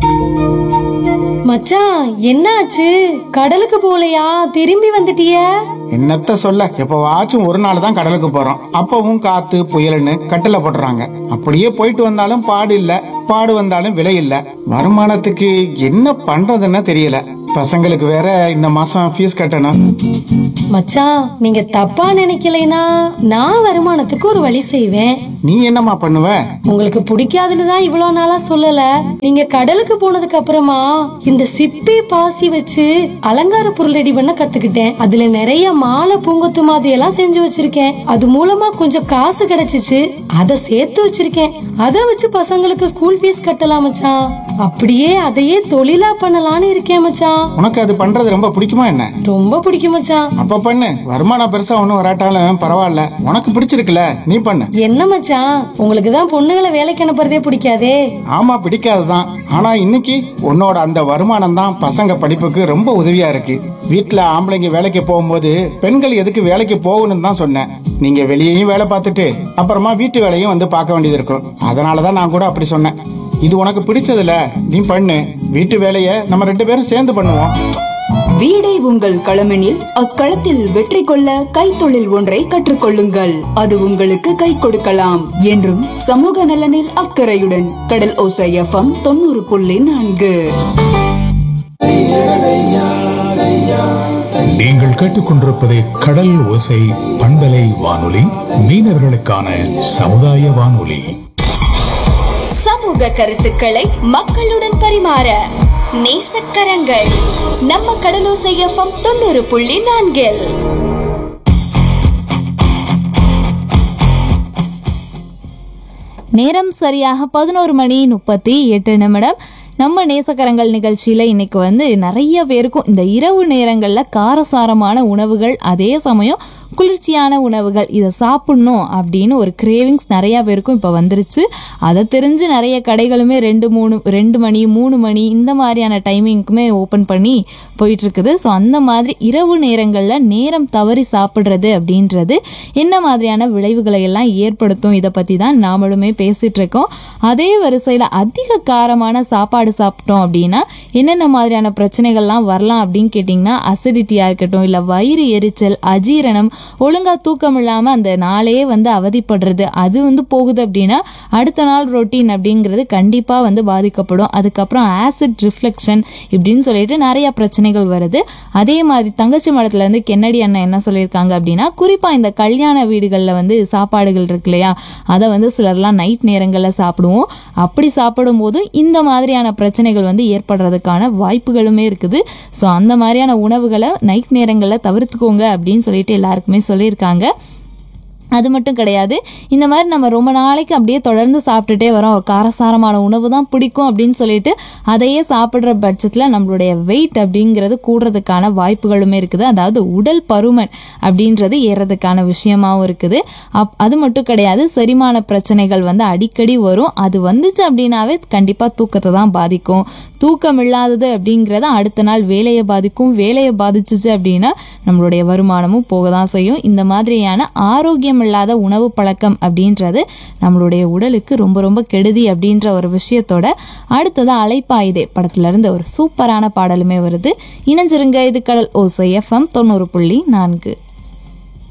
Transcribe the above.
மச்சான் என்னாச்சு கடலுக்கு போலையா திரும்பி வந்துட்டிய என்னத்த சொல்ல எப்பவாச்சும் ஒரு நாள் தான் கடலுக்கு போறோம் அப்பவும் காத்து புயல்னு கட்டில போட்டுறாங்க அப்படியே போயிட்டு வந்தாலும் பாடு இல்ல பாடு வந்தாலும் விலை இல்ல வருமானத்துக்கு என்ன பண்றதுன்னு தெரியல பசங்களுக்கு வேற இந்த மாசம் ஃபீஸ் கட்டணும் மச்சான் நீங்க தப்பா நினைக்கலைனா நான் வருமானத்துக்கு ஒரு வழி செய்வேன் நீ என்னம்மா பண்ணுவ உங்களுக்கு பிடிக்காதுன்னு தான் இவ்வளவு நாளா சொல்லல நீங்க கடலுக்கு போனதுக்கு அப்புறமா இந்த சிப்பி பாசி வச்சு அலங்கார பொருள் ரெடி பண்ண கத்துக்கிட்டேன் அதுல நிறைய மாலை பூங்கொத்து மாதிரி எல்லாம் செஞ்சு வச்சிருக்கேன் அது மூலமா கொஞ்சம் காசு கிடைச்சிச்சு அதை சேர்த்து வச்சிருக்கேன் அதை வச்சு பசங்களுக்கு ஸ்கூல் ஃபீஸ் கட்டலாம் மச்சான் அப்படியே அதையே தொழிலா பண்ணலாம்னு இருக்கேன் மச்சான் உனக்கு அது பண்றது ரொம்ப பிடிக்குமா என்ன ரொம்ப பிடிக்கும் மச்சான் அப்ப பண்ணு வருமானம் பெருசா ஒன்னும் வராட்டாலும் பரவாயில்ல உனக்கு பிடிச்சிருக்குல நீ பண்ணு என்ன மச்சான் உங்களுக்கு தான் பொண்ணுங்களை வேலைக்கு அனுப்புறதே பிடிக்காதே ஆமா பிடிக்காதுதான் ஆனா இன்னைக்கு உன்னோட அந்த வருமானம் தான் பசங்க படிப்புக்கு ரொம்ப உதவியா இருக்கு வீட்ல ஆம்பளைங்க வேலைக்கு போகும்போது பெண்கள் எதுக்கு வேலைக்கு போகணும்னு தான் சொன்னேன் நீங்க வெளியேயும் வேலை பார்த்துட்டு அப்புறமா வீட்டு வேலையும் வந்து பார்க்க வேண்டியது இருக்கும் அதனாலதான் நான் கூட அப்படி சொன்னேன் இது உனக்கு பிடிச்சதுல நீ பண்ணு வீட்டு வேலையை நம்ம ரெண்டு பேரும் சேர்ந்து பண்ணுவோம் வீடே உங்கள் களமெனில் அக்களத்தில் வெற்றி கொள்ள கைத்தொழில் ஒன்றை கற்றுக்கொள்ளுங்கள் அது உங்களுக்கு கை கொடுக்கலாம் என்றும் சமூக நலனில் அக்கறையுடன் கடல் ஓசை எஃப்எம் தொண்ணூறு புள்ளி நான்கு நீங்கள் கேட்டுக்கொண்டிருப்பது கடல் ஓசை பண்பலை வானொலி மீனவர்களுக்கான சமுதாய வானொலி சமூக கருத்துக்களை மக்களுடன் பரிமாற நேசக்கரங்கள் நம்ம கடலோசை எஃப்எம் தொண்ணூறு புள்ளி நான்கில் நேரம் சரியாக பதினோரு மணி முப்பத்தி எட்டு நிமிடம் நம்ம நேசக்கரங்கள் நிகழ்ச்சியில் இன்னைக்கு வந்து நிறைய பேருக்கும் இந்த இரவு நேரங்களில் காரசாரமான உணவுகள் அதே சமயம் குளிர்ச்சியான உணவுகள் இதை சாப்பிடணும் அப்படின்னு ஒரு கிரேவிங்ஸ் நிறையா பேருக்கும் இப்போ வந்துருச்சு அதை தெரிஞ்சு நிறைய கடைகளுமே ரெண்டு மூணு ரெண்டு மணி மூணு மணி இந்த மாதிரியான டைமிங்க்குமே ஓப்பன் பண்ணி போயிட்டுருக்குது ஸோ அந்த மாதிரி இரவு நேரங்களில் நேரம் தவறி சாப்பிட்றது அப்படின்றது என்ன மாதிரியான விளைவுகளை எல்லாம் ஏற்படுத்தும் இதை பற்றி தான் நாமளுமே பேசிகிட்டு இருக்கோம் அதே வரிசையில் அதிக காரமான சாப்பாடு சாப்பிட்டோம் அப்படின்னா என்னென்ன மாதிரியான பிரச்சனைகள்லாம் வரலாம் அப்படின்னு கேட்டிங்கன்னா அசிடிட்டியாக இருக்கட்டும் இல்லை வயிறு எரிச்சல் அஜீரணம் ஒழுங்காக தூக்கம் இல்லாமல் அந்த நாளே வந்து அவதிப்படுறது அது வந்து போகுது அப்படின்னா அடுத்த நாள் ரொட்டீன் அப்படிங்கிறது கண்டிப்பாக வந்து பாதிக்கப்படும் அதுக்கப்புறம் ஆசிட் ரிஃப்ளெக்ஷன் இப்படின்னு சொல்லிட்டு நிறைய பிரச்சனைகள் வருது அதே மாதிரி தங்கச்சி மடத்துலேருந்து கென்னடி அண்ணன் என்ன சொல்லியிருக்காங்க அப்படின்னா குறிப்பாக இந்த கல்யாண வீடுகளில் வந்து சாப்பாடுகள் இருக்கு இல்லையா அதை வந்து சிலர்லாம் நைட் நேரங்களில் சாப்பிடுவோம் அப்படி சாப்பிடும்போது இந்த மாதிரியான பிரச்சனைகள் வந்து ஏற்படுறதுக்கான வாய்ப்புகளுமே இருக்குது ஸோ அந்த மாதிரியான உணவுகளை நைட் நேரங்களில் தவிர்த்துக்கோங்க அப்படின்னு சொல்லிட்டு எல்லாருக்குமே சொல்லியிருக்காங்க அது மட்டும் கிடையாது இந்த மாதிரி நம்ம ரொம்ப நாளைக்கு அப்படியே தொடர்ந்து சாப்பிட்டுட்டே வரோம் ஒரு காரசாரமான உணவு தான் பிடிக்கும் அப்படின்னு சொல்லிட்டு அதையே சாப்பிட்ற பட்சத்தில் நம்மளுடைய வெயிட் அப்படிங்கிறது கூடுறதுக்கான வாய்ப்புகளுமே இருக்குது அதாவது உடல் பருமன் அப்படின்றது ஏறதுக்கான விஷயமாவும் இருக்குது அப் அது மட்டும் கிடையாது செரிமான பிரச்சனைகள் வந்து அடிக்கடி வரும் அது வந்துச்சு அப்படின்னாவே கண்டிப்பாக தூக்கத்தை தான் பாதிக்கும் தூக்கம் இல்லாதது அப்படிங்கிறத அடுத்த நாள் வேலையை பாதிக்கும் வேலையை பாதிச்சுச்சு அப்படின்னா நம்மளுடைய வருமானமும் போக தான் செய்யும் இந்த மாதிரியான ஆரோக்கியம் இல்லாத உணவு பழக்கம் அப்படின்றது நம்மளுடைய உடலுக்கு ரொம்ப ரொம்ப கெடுதி அப்படின்ற ஒரு விஷயத்தோட அடுத்தது அலைப்பாயுதே படத்துல இருந்து ஒரு சூப்பரான பாடலுமே வருது இணைஞ்சிருங்க இது கடல் ஓசை எஃப்எம் தொண்ணூறு புள்ளி நான்கு